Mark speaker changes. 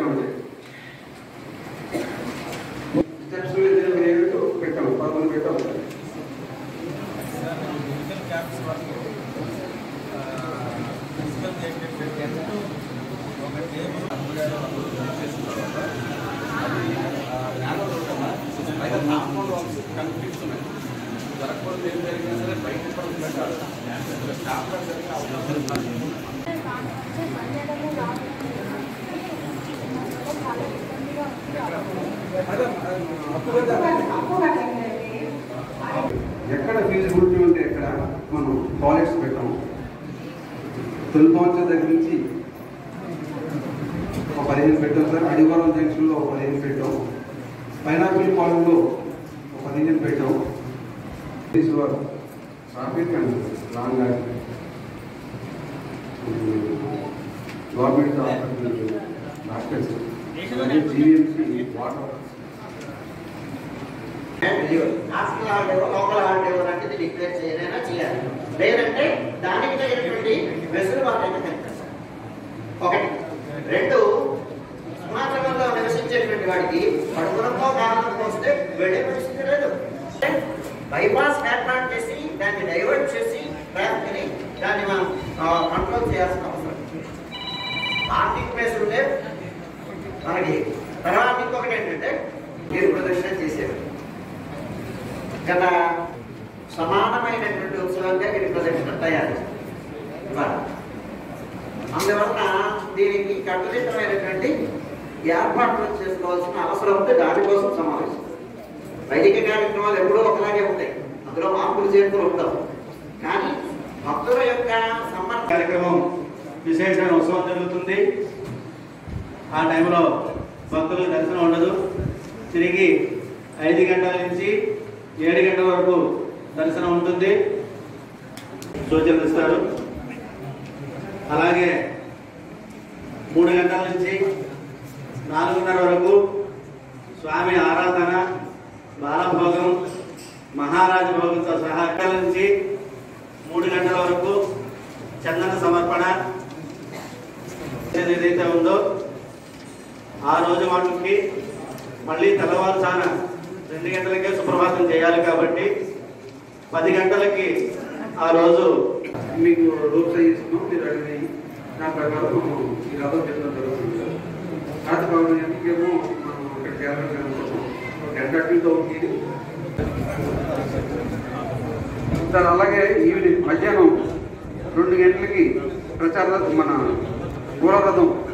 Speaker 1: ఉంటాయి స్టెప్స్ ఇరవై ఏడు పెట్టాము పదకొండు పెట్టాము
Speaker 2: మెడికల్ క్యాంప్స్ వరకు ఫిజికల్ ఏంటంటే టెంట్ ఒక టేబుల్ అమ్ముడారు చేసిన తర్వాత అది నేల రోడ్డు పైన కాంపౌండ్ వాల్స్ కనిపిస్తున్నాయి జరగకూడదు ఏం జరిగినా సరే బయట కూడా పెట్టాలి స్టాఫ్ జరిగిన అవకాశం
Speaker 1: ఎక్కడ ఫీజిబిలిటీ ఉంటే ఎక్కడ మనం టాయిలెట్స్ పెట్టాము తుల్పాంచ దగ్గర నుంచి ఒక పదిహేను పెట్టాం సార్ అడివరం జంక్షన్లో ఒక పదిహేను పెట్టాం పైనాపిల్ పాలెంలో ఒక పదిహేను పెట్టాం traffic and long government doctors GMC water
Speaker 3: national holiday local holiday లాంటిది డిక్లేర్ చేయరైనా చేయాలి లేదంటే దానికి తగినటువంటి వెసులుబాటు అయితే కనిపిస్తారు ఒకటి రెండు హిమాచలంలో నివసించేటువంటి వాడికి పడుకునంతో కారణంతో వస్తే వెళ్ళే పరిస్థితి లేదు బైపాస్ ఏర్పాటు చేసి దాన్ని డైవర్ట్ చేసి ట్రాఫిక్ని దాన్ని మనం కంట్రోల్ చేయాల్సిన అవసరం పార్కింగ్ ప్లేస్ ఉంటే మనకి తర్వాత ఇంకొకటి ఏంటంటే నీరు ప్రదర్శన చేసేది గత సమానమైనటువంటి ఉత్సవంగా ఇది ప్రదర్శన తయారు ఇవాళ అందువలన దీనికి కట్టుదిట్టమైనటువంటి ఏర్పాట్లు చేసుకోవాల్సిన అవసరం ఉంది దానికోసం సమావేశం వైదిక కార్యక్రమాలు ఎప్పుడూ ఒకలాగే ఉంటాయి అందులో మార్పులు చేర్పులు ఉండవు కానీ భక్తుల యొక్క సంబంధ
Speaker 4: కార్యక్రమం విశేషమైన ఉత్సవం జరుగుతుంది ఆ టైంలో భక్తులకు దర్శనం ఉండదు తిరిగి ఐదు గంటల నుంచి ఏడు గంటల వరకు దర్శనం ఉంటుంది సూచనలు ఇస్తారు అలాగే మూడు గంటల నుంచి నాలుగున్నర వరకు స్వామి ఆరాధన బాలభోగం మహారాజ భోగంతో సహా గంటల నుంచి మూడు గంటల వరకు చందన సమర్పణ ఏదైతే ఉందో ఆ రోజు వాటికి మళ్ళీ తెల్లవారుజాన రెండు గంటలకే సుప్రభాతం చేయాలి కాబట్టి పది గంటలకి ఆ రోజు
Speaker 1: మీకు రూల్స్ ఇస్తున్నాం మీరు అడిగినాయి దాని ప్రకారం మనం ఈ రథం చేయడం జరుగుతుంది సార్ రాత్రి పదకొండు గంటలకేమో మనం ఇక్కడ కేరళ ఒక గంట అటుతో ఇది సార్ అలాగే ఈవినింగ్ మధ్యాహ్నం రెండు గంటలకి ప్రచార రథం మన గోడ రథం